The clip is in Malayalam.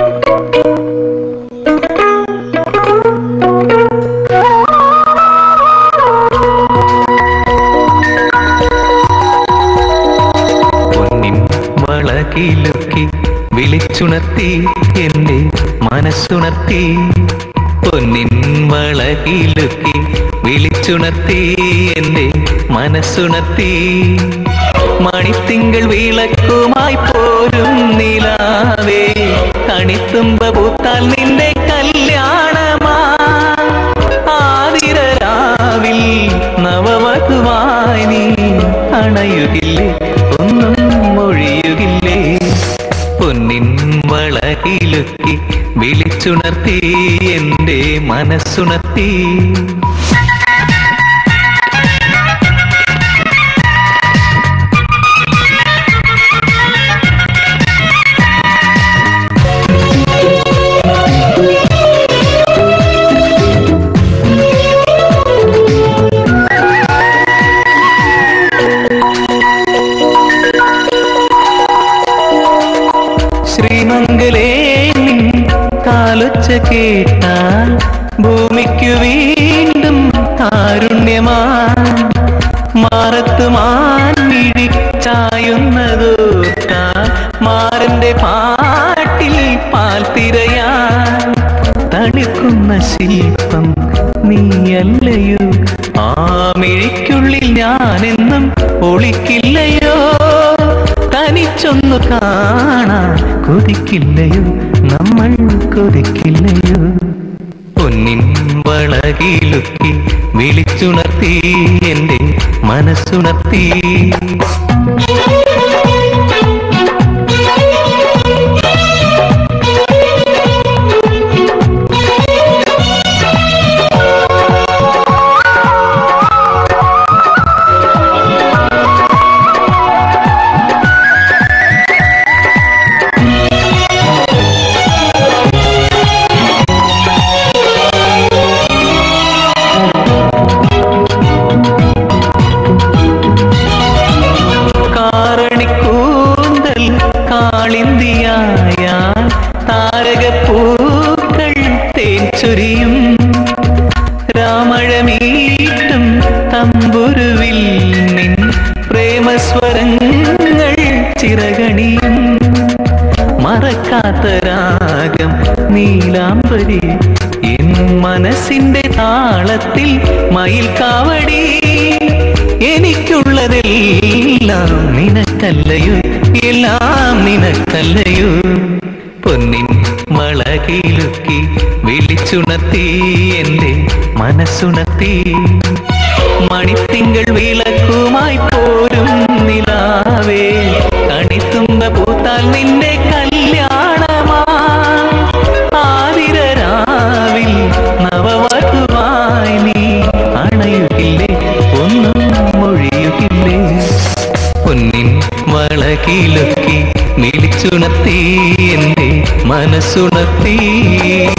പൊന്നിൻ വളകിലുക്കി വിളിച്ചുണർത്തി എന്റെ മനസ്സുണർത്തി പൊന്നിൻ വളകിലുക്കി വിളിച്ചുണർത്തി എന്റെ മനസ്സുണർത്തി മണിത്തിങ്കൾ വിളക്കുമായി പോരും നിലാവേ കണിത്തുമ്പ പൂത്താൽ നിന്റെ കല്യാണമാ ആതിരരാവിൽ നവവധുവായി നീ അണയുകില്ലേ ഒന്നും മൊഴിയുകില്ലേ പൊന്നിൻ വളകിലുക്കി വിളിച്ചുണർത്തി എന്റെ മനസ്സുണർത്തി ശ്രീമംഗലേ നിൻ കാലൊച്ച കേട്ടാൽ ഭൂമിക്കു വീണ്ടും കാരുണ്യമാ മാറത്ത് മാൻമിഴി ചായുന്നതോട്ടാ മാറിന്റെ പാട്ടിൽ പാൽ തിരയാ തണുക്കുന്ന ശില്പം നീയല്ലയോ ആ മിഴിക്കുള്ളിൽ ഞാനെന്നും ഒളിക്കില്ലയോ തനിച്ചൊന്നു കാണാൻ കൊതിക്കില്ലയോ നമ്മൾ കൊതിക്കില്ലയോ പൊന്നിൻ വളകിലുക്കി വിളിച്ചുണർത്തി എന്റെ മനസ്സുണർത്തി കാറണിക്കൂന്തൽ കാളിന്തിയായ താരകപ്പൂക്കൾ തേൻ ചൊരിയും രാമഴമീട്ടും തമ്പുരുവിൽ നിൻ പ്രേമസ്വരങ്ങൾ ചിറകണിയും മറക്കാത്ത രാഗം നീലാംബരി എൻ മനസ്സിന്റെ താളത്തിൽ മയിൽ കാവടി എനിക്കുള്ളതെല്ലാം നിനക്കല്ലയോ എല്ലാം നിനക്കല്ലയോ പൊന്നിൻ വളകിലുക്കി വിളിച്ചുണർത്തി എന്റെ മനസ്സുണർത്തി മണിത്തിങ്കൾ വിളക്കുമായി പോരും നിലാവേ കണിത്തുമ്പ പൂത്താൽ നിന്റെ കല്യാണമാ ആതിരരാവിൽ നവവധുവായി നീ അണയുകില്ലേ ഒന്നും മൊഴിയുകില്ലേ പൊന്നിൻ വളകിലൊക്കി വിളിച്ചുണർത്തി എന്റെ മനസ്സുണർത്തി